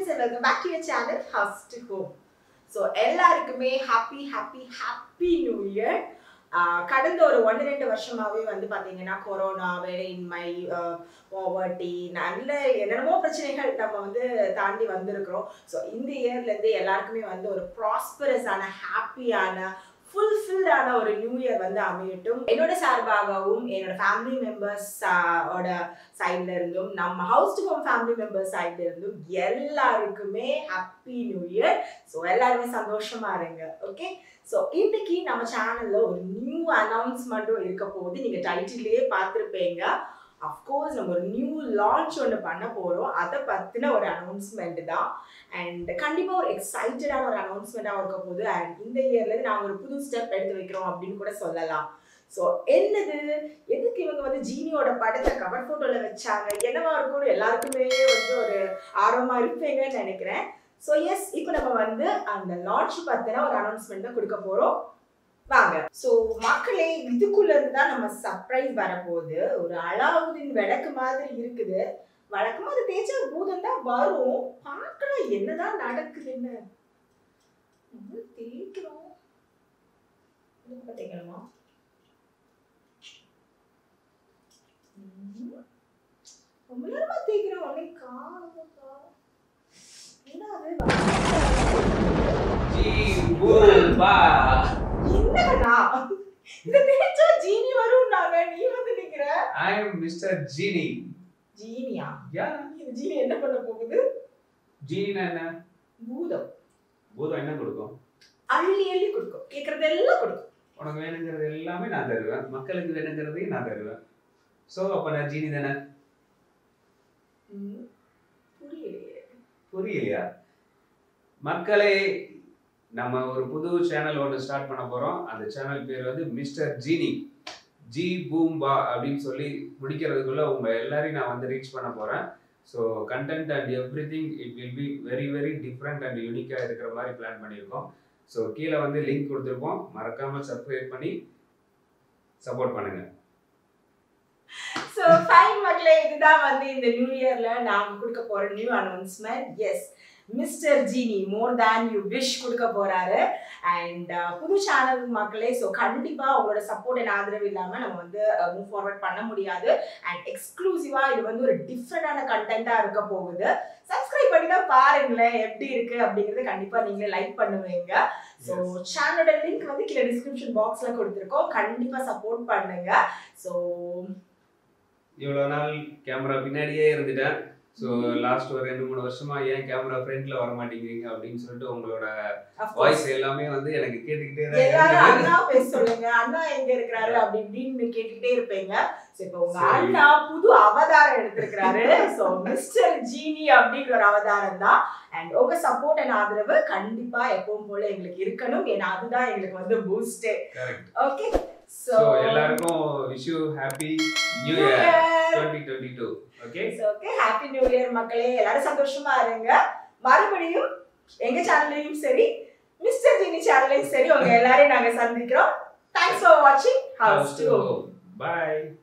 Friends welcome back to your channel house to home so எல்லாருக்குமே happy happy happy new year கடந்த ஒரு ஒன்று ரெண்டு வருஷமாவே வந்து பார்த்தீங்கன்னா கொரோனா வேலையின்மை போவர்ட்டி நல்ல என்னென்னமோ பிரச்சனைகள் நம்ம வந்து தாண்டி வந்திருக்கிறோம் ஸோ இந்த இயர்லேருந்து எல்லாருக்குமே வந்து ஒரு ப்ராஸ்பரஸான ஹாப்பியான ஃபுல்ஃபில்டான ஒரு நியூ இயர் வந்து அமையட்டும் என்னோட சார்பாகவும் என்னோட ஃபேமிலி மெம்பர்ஸ் ஓட சைட்ல இருந்தும் நம்ம house to home family members சைட்ல இருந்தும் எல்லாருக்குமே ஹாப்பி நியூ இயர் ஸோ எல்லாருமே சந்தோஷமா இருங்க ஓகே ஸோ இன்னைக்கு நம்ம சேனல்ல ஒரு நியூ அனௌன்ஸ்மெண்ட்டும் இருக்க போகுது நீங்க டைட்டிலே பார்த்துருப்பீங்க அஃப்கோர்ஸ் நம்ம ஒரு நியூ லான்ச் ஒன்று பண்ண போகிறோம் அதை பற்றின ஒரு அனௌன்ஸ்மெண்ட் தான் அண்ட் கண்டிப்பாக ஒரு எக்ஸைட்டடான ஒரு அனௌன்ஸ்மெண்ட்டாக இருக்க போகுது அண்ட் இந்த இயர்லேருந்து நாங்கள் ஒரு புது ஸ்டெப் எடுத்து வைக்கிறோம் அப்படின்னு கூட சொல்லலாம் ஸோ என்னது எதுக்கு இவங்க வந்து ஜீனியோட படத்தை கவர் ஃபோட்டோவில் வச்சாங்க என்னவா இருக்கும்னு எல்லாருக்குமே வந்து ஒரு ஆர்வமாக இருப்பீங்கன்னு நினைக்கிறேன் ஸோ எஸ் இப்போ நம்ம வந்து அந்த லான்ச் பற்றின ஒரு அனௌன்ஸ்மெண்ட் தான் கொடுக்க போகிறோம் வாங்க ஸோ மக்களே இதுக்குள்ள இருந்து தான் நம்ம சர்ப்ரைஸ் வரப்போகுது ஒரு அலாவுதீன் விளக்கு மாதிரி இருக்குது வழக்கமா அது தேய்ச்சா பூதம் தான் வரும் பார்க்கலாம் என்னதான் நடக்குதுன்னு நம்ம தேய்க்கிறோம் இதுக்கு தேய்க்கணுமா ம்ம். ரொம்ப நேரமா தேய்க்கிறோம் உடனே காணும்ப்பா. என்ன அது என்னடா இந்த தேய்ச்சா ஜீனி வரும்னாங்க நீ வந்து நிக்கிற I am Mr. Genie. ஜீனியா Yeah. இந்த ஜீனி என்ன பண்ண போகுது ஜீனினா என்ன பூதம் பூதம் என்ன கொடுக்கும் அள்ளி அள்ளி கொடுக்கும் கேக்குறதெல்லாம் கொடுக்கும் உனக்கு வேணுங்கிறது எல்லாமே நான் தருவேன் மக்களுக்கு வேணுங்கிறதையும் நான் தருவேன் ஸோ அப்போ நான் ஜீனி தானே ம், புரியலையே புரியலையா மக்களே நம்ம ஒரு புது சேனல் ஒன்று ஸ்டார்ட் பண்ண போகிறோம் அந்த சேனல் பேர் வந்து மிஸ்டர் ஜீனி ஜி பூம்பா அப்படின்னு சொல்லி முடிக்கிறதுக்குள்ள உங்க எல்லாரையும் நான் வந்து ரீச் பண்ண போறேன் so content and everything it will be very very different and யூனிக்காக இருக்கிற மாதிரி பிளான் பண்ணியிருக்கோம் ஸோ கீழே வந்து லிங்க் கொடுத்துருப்போம் மறக்காம சப்ஸ்கிரைப் பண்ணி சப்போர்ட் பண்ணுங்க ஸோ ஃபைன் மக்களே இதுதான் வந்து இந்த நியூ இயர்ல நாங்க கொடுக்க போற நியூ அனௌன்ஸ்மெண்ட் எஸ் மிஸ்டர் ஜீனி மோர் தேன் யூ விஷ் கொடுக்க போறாரு அண்ட் புது சேனல் மக்களே ஸோ கண்டிப்பா உங்களோட சப்போர்ட் அண்ட் ஆதரவு இல்லாம நம்ம வந்து மூவ் ஃபார்வர்ட் பண்ண முடியாது அண்ட் எக்ஸ்க்ளூசிவா இது வந்து ஒரு டிஃப்ரெண்டான கண்டென்ட்டா இருக்க போகுது சப்ஸ்கிரைப் பண்ணி தான் பாருங்களேன் எப்படி இருக்கு அப்படிங்கறத கண்டிப்பா நீங்களே லைக் பண்ணுவீங்க ஸோ சேனலோட லிங்க் வந்து கீழே டிஸ்கிரிப்ஷன் பாக்ஸ்ல கொடுத்துருக்கோம் கண்டிப்பா சப்போர்ட் பண்ணுங்க ஸோ இவ்வளோ நாள் கேமரா பின்னாடியே இருந்துட்டேன் ஸோ லாஸ்ட் ஒரு ரெண்டு மூணு வருஷமா ஏன் கேமரா ஃப்ரண்ட்ல வர மாட்டேங்கிறீங்க அப்படின்னு சொல்லிட்டு உங்களோட வாய்ஸ் எல்லாமே வந்து எனக்கு கேட்டுக்கிட்டே தான் எல்லாரும் இருந்தது. அண்ணா பேச சொல்லுங்க அண்ணா எங்க இருக்கிறாரு அப்படி இப்படின்னு கேட்டுக்கிட்டே இருப்பீங்க சோ இப்போ உங்க சரி. அண்ணா புது அவதாரம் எடுத்திருக்கிறாரு சோ மிஸ்டர் ஜீனி அப்படிங்கிற ஒரு அவதாரம் தான் அண்ட் உங்க சப்போர்ட் அண்ட் ஆதரவு கண்டிப்பா எப்பவும் போல எங்களுக்கு இருக்கணும் ஏன்னா அதுதான் எங்களுக்கு வந்து பூஸ்டே Correct. ஓகே சோ ஸோ எல்லாருக்கும் wish you happy new year twenty twenty two okay okay happy new year மக்களே எல்லாரும் சந்தோஷமா இருங்க மறுபடியும் எங்க சேனல்லையும் சரி மிஸ்டர் ஜீனி சேனல்லையும் சரி உங்க எல்லாரையும் நாங்க சந்திக்கிறோம் தேங்க்ஸ் ஃபார் வாட்சிங் ஹவுஸ் டு பாய்